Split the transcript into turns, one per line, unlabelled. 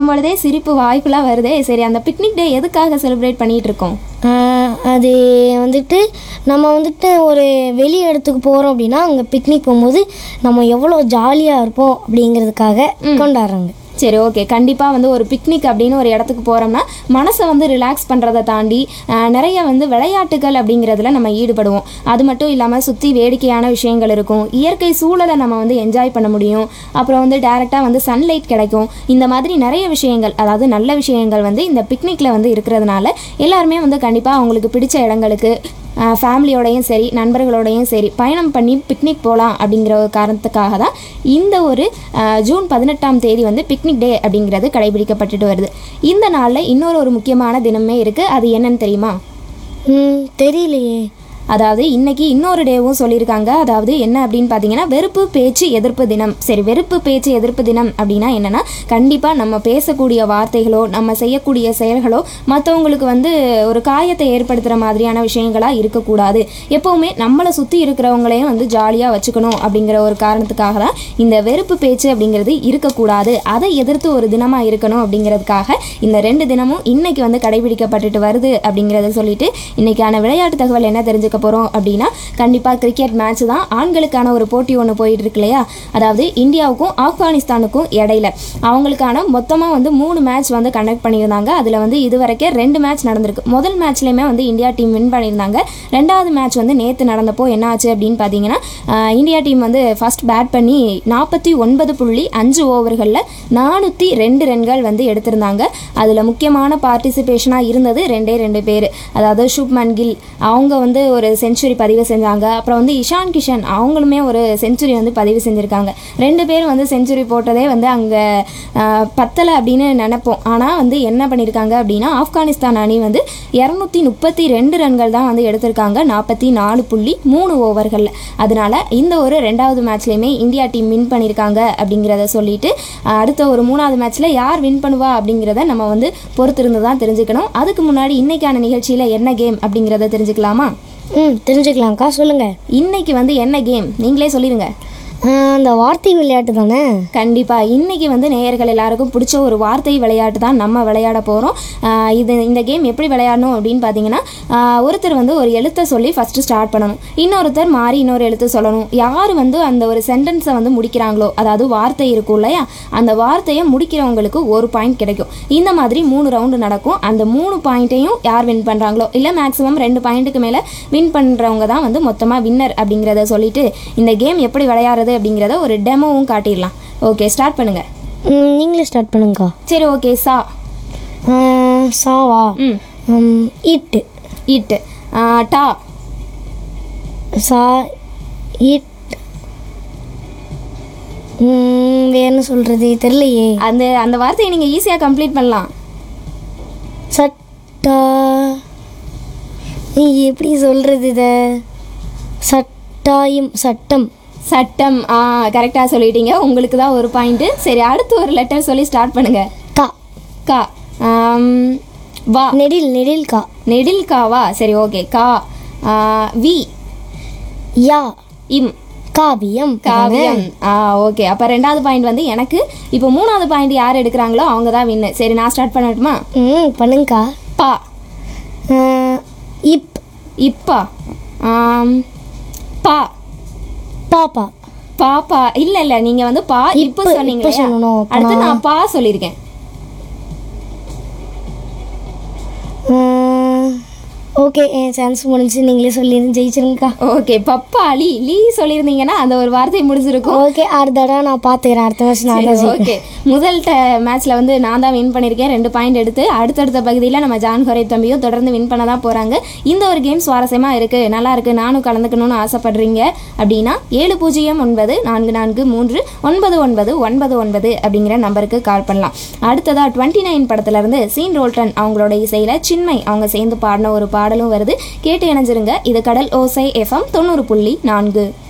கேட்கும் பொழுதே சிரிப்பு வாய்ப்புலாம் வருதே சரி அந்த பிக்னிக் டே எதுக்காக செலிப்ரேட் பண்ணிட்டு இருக்கோம்
ஆஹ் அது வந்துட்டு நம்ம வந்துட்டு ஒரு வெளி இடத்துக்கு போகிறோம் அப்படின்னா அங்கே பிக்னிக் போகும்போது நம்ம எவ்வளோ ஜாலியாக இருப்போம் அப்படிங்கிறதுக்காக கொண்டாடுறாங்க
சரி ஓகே கண்டிப்பாக வந்து ஒரு பிக்னிக் அப்படின்னு ஒரு இடத்துக்கு போகிறோம்னா மனசை வந்து ரிலாக்ஸ் பண்ணுறதை தாண்டி ஆஹ், நிறைய வந்து விளையாட்டுகள் அப்படிங்கிறதுல நம்ம ஈடுபடுவோம் அது மட்டும் இல்லாமல் சுற்றி வேடிக்கையான விஷயங்கள் இருக்கும் இயற்கை சூழலை நம்ம வந்து என்ஜாய் பண்ண முடியும் அப்புறம் வந்து டைரெக்டாக வந்து சன்லைட் கிடைக்கும் இந்த மாதிரி நிறைய விஷயங்கள் அதாவது நல்ல விஷயங்கள் வந்து இந்த பிக்னிக்கில் வந்து இருக்கிறதுனால எல்லாருமே வந்து கண்டிப்பாக அவங்களுக்கு பிடிச்ச இடங்களுக்கு ஃபேமிலியோடையும் சரி நண்பர்களோடையும் சரி பயணம் பண்ணி பிக்னிக் போகலாம் அப்படிங்கிற ஒரு காரணத்துக்காக தான் இந்த ஒரு ஆஹ், ஜூன் பதினெட்டாம் தேதி வந்து பிக்னிக் டே அப்படிங்கிறது கடைபிடிக்கப்பட்டுட்டு வருது இந்த நாளில் இன்னொரு ஒரு முக்கியமான தினமே இருக்குது அது என்னன்னு தெரியுமா
ம் தெரியலையே
அதாவது இன்னைக்கு இன்னொரு டேவும் சொல்லியிருக்காங்க அதாவது என்ன அப்படின்னு பார்த்தீங்கன்னா வெறுப்பு பேச்சு எதிர்ப்பு தினம் சரி வெறுப்பு பேச்சு எதிர்ப்பு தினம் அப்படின்னா என்னன்னா கண்டிப்பாக நம்ம பேசக்கூடிய வார்த்தைகளோ நம்ம செய்யக்கூடிய செயல்களோ மற்றவங்களுக்கு வந்து ஒரு காயத்தை ஏற்படுத்துகிற மாதிரியான இருக்கக்கூடாது இருக்கக்கூடாது எப்போவுமே நம்மளை சுற்றி இருக்கிறவங்களையும் வந்து ஜாலியாக வச்சுக்கணும் அப்படிங்கிற ஒரு காரணத்துக்காக தான் இந்த வெறுப்பு பேச்சு அப்படிங்கிறது இருக்கக்கூடாது அதை எதிர்த்து ஒரு தினமாக இருக்கணும் அப்படிங்கிறதுக்காக இந்த ரெண்டு தினமும் இன்னைக்கு வந்து கடைபிடிக்கப்பட்டுட்டு வருது அப்படிங்கிறத சொல்லிட்டு இன்னைக்கான விளையாட்டு தகவல் என்ன தெரிஞ்சுக்க போகிறோம் அப்படின்னா கண்டிப்பாக கிரிக்கெட் மேட்ச் தான் ஆண்களுக்கான ஒரு போட்டி ஒன்று போயிட்டு இருக்கு இல்லையா அதாவது இந்தியாவுக்கும் ஆப்கானிஸ்தானுக்கும் இடையில அவங்களுக்கான மொத்தமாக வந்து மூணு மேட்ச் வந்து கண்டக்ட் பண்ணியிருந்தாங்க அதில் வந்து இதுவரைக்கும் ரெண்டு மேட்ச் நடந்திருக்கு முதல் மேட்ச்லேயுமே வந்து இந்தியா டீம் வின் பண்ணியிருந்தாங்க ரெண்டாவது மேட்ச் வந்து நேற்று நடந்தப்போ என்ன ஆச்சு அப்படின்னு பார்த்தீங்கன்னா ஆஹ், இந்தியா டீம் வந்து ஃபர்ஸ்ட் பேட் பண்ணி நாற்பத்தி ஒன்பது புள்ளி அஞ்சு ஓவர்களில் நானூற்றி ரெண்டு ரன்கள் வந்து எடுத்திருந்தாங்க அதில் முக்கியமான பார்ட்டிசிபேஷனாக இருந்தது ரெண்டே ரெண்டு பேர் அதாவது சுப்மன் கில் அவங்க வந்து ஒரு செஞ்சுரி பதிவு செஞ்சாங்க அப்புறம் வந்து இஷான் கிஷன் அவங்களுமே ஒரு செஞ்சுரி வந்து பதிவு செஞ்சுருக்காங்க ரெண்டு பேரும் வந்து செஞ்சுரி போட்டதே வந்து அங்கே பத்தலை அப்படின்னு நினைப்போம் ஆனால் வந்து என்ன பண்ணியிருக்காங்க அப்படின்னா ஆப்கானிஸ்தான் அணி வந்து இரநூத்தி முப்பத்தி ரெண்டு ரன்கள் தான் வந்து எடுத்திருக்காங்க நாற்பத்தி நாலு புள்ளி மூணு ஓவர்களில் அதனால இந்த ஒரு ரெண்டாவது மேட்ச்லேயுமே இந்தியா டீம் வின் பண்ணியிருக்காங்க அப்படிங்கிறத சொல்லிட்டு ஆஹ், அடுத்த ஒரு மூணாவது மேட்ச்சில் யார் வின் பண்ணுவா அப்படிங்கிறத நம்ம வந்து பொறுத்திருந்து தான் தெரிஞ்சுக்கணும் அதுக்கு முன்னாடி இன்னைக்கான நிகழ்ச்சியில் என்ன கேம் அப்படிங்கிறத தெரிஞ்சுக்கலாமா
ம் தெரிஞ்சுக்கலாம்க்கா சொல்லுங்கள்
இன்னைக்கு வந்து என்ன கேம் நீங்களே சொல்லிடுங்க
அந்த வார்த்தை விளையாட்டு தானே
கண்டிப்பாக இன்னைக்கு வந்து நேயர்கள் எல்லாருக்கும் பிடிச்ச ஒரு வார்த்தை விளையாட்டு தான் நம்ம விளையாட போகிறோம் இது இந்த கேம் எப்படி விளையாடணும் அப்படின்னு பார்த்தீங்கன்னா ஆஹ் ஒருத்தர் வந்து ஒரு எழுத்தை சொல்லி ஃபஸ்ட்டு ஸ்டார்ட் பண்ணணும் இன்னொருத்தர் மாறி இன்னொரு எழுத்து சொல்லணும் யார் வந்து அந்த ஒரு சென்டென்ஸை வந்து முடிக்கிறாங்களோ அதாவது வார்த்தை இருக்கும் இல்லையா அந்த வார்த்தையை முடிக்கிறவங்களுக்கு ஒரு பாயிண்ட் கிடைக்கும் இந்த மாதிரி மூணு ரவுண்டு நடக்கும் அந்த மூணு பாயிண்ட்டையும் யார் வின் பண்ணுறாங்களோ இல்லை மேக்ஸிமம் ரெண்டு பாயிண்ட்டுக்கு மேலே வின் பண்ணுறவங்க தான் வந்து மொத்தமாக வின்னர் அப்படிங்கிறத சொல்லிட்டு இந்த கேம் எப்படி விளையாடுறது அப்படிங்கிறத ஒரு டெமோவும் காட்டிடலாம் ஓகே ஸ்டார்ட் பண்ணுங்க
ம், நீங்களே ஸ்டார்ட் பண்ணுங்கக்கா
சரி ஓகே சா
ஆஹ், சாவா
ம்
ம், இட்டு
இட்டு டா
சா இட் ம், வேற என்ன சொல்கிறது தெரியலையே
அந்த அந்த வார்த்தையை நீங்கள் ஈஸியாக கம்ப்ளீட் பண்ணலாம்
சட்டா நீ எப்படி சொல்கிறது இதை சட்டாயம் சட்டம்
சட்டம் ஆ கரெக்டாக சொல்லிட்டீங்க உங்களுக்கு தான் ஒரு பாயிண்ட்டு சரி அடுத்து ஒரு லெட்டர் சொல்லி ஸ்டார்ட் பண்ணுங்க
கா
கா ஆம், வா
நெடில் நெடில் கா
நெடில் காவா சரி ஓகே கா ஆ, வி
யா
இம்
காவியம்
காவியம் ஆ ஓகே அப்போ ரெண்டாவது பாயிண்ட் வந்து எனக்கு இப்போ மூணாவது பாயிண்ட் யார் எடுக்கிறாங்களோ அவங்க தான் வின்னு சரி நான் ஸ்டார்ட் பண்ணட்டுமா
ம் பண்ணுங்கக்கா
பா
ஆஹ், இப்
இப்பா ஆம், பா
பாப்பா
பாப்பா இல்ல இல்ல நீங்க வந்து பா இப்ப
இப்ப-
சொன்னீங்க
இப்ப
இல்லையா?
சொல்லணும். அப்ப
அடுத்து
நான்-
நான் பா சொல்லியிருக்கேன்
ஓகே என் சான்ஸ் முடிஞ்சு நீங்களே சொல்லிருந்து ஜெயிச்சிருங்கக்கா
ஓகே பப்பாளி லீ சொல்லியிருந்தீங்கன்னா அந்த ஒரு வார்த்தை முடிஞ்சிருக்கும்
ஓகே அடுத்த தடவை நான் பார்த்துக்கிறேன் அடுத்த வருஷம் நான் தான்
ஓகே முதல் மேட்ச்ல வந்து நான் தான் வின் பண்ணியிருக்கேன் ரெண்டு பாயிண்ட் எடுத்து அடுத்தடுத்த பகுதியில் நம்ம ஜான் ஹொரே தம்பியும் தொடர்ந்து வின் பண்ண தான் போறாங்க இந்த ஒரு கேம் சுவாரஸ்யமா இருக்கு நல்லா இருக்கு நானும் கலந்துக்கணும்னு ஆசைப்படுறீங்க அப்படின்னா ஏழு பூஜ்ஜியம் ஒன்பது நான்கு நான்கு மூன்று ஒன்பது ஒன்பது ஒன்பது ஒன்பது அப்படிங்கிற நம்பருக்கு கால் பண்ணலாம் அடுத்ததா டுவெண்ட்டி நைன் படத்துல இருந்து சீன் ரோல்டன் அவங்களோட இசையில சின்மை அவங்க சேர்ந்து பாடின ஒரு பாடலும் வருது கேட்டு இணைஞ்சிருங்க இது கடல் ஓசை எஃப்எம் தொண்ணூறு புள்ளி நான்கு